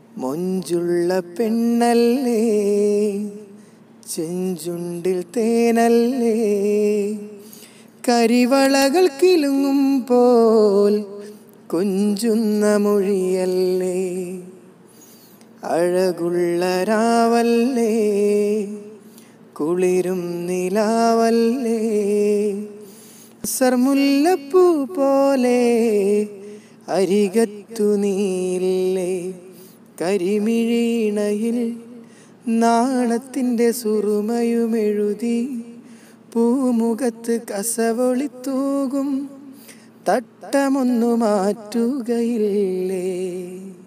മൊഞ്ചുള്ള പെണ്ണല്ലേ ചെഞ്ചുണ്ടിൽ തേനല്ലേ കരിവളകൾ കിലുങ്ങും പോൽ കൊഞ്ചുന്ന മൊഴിയല്ലേ അഴകുള്ള രാവല്ലേ കുളിരും നിലാവല്ലേ സർമുല്ലപ്പൂ പോലെ അരികത്തു നീല്ലേ കരിമിഴീണയിൽ നാണത്തിൻ്റെ സുറുമയുമെഴുതി പൂമുഖത്ത് കസവൊളിത്തൂകും തട്ടമൊന്നു മാറ്റുകയില്ലേ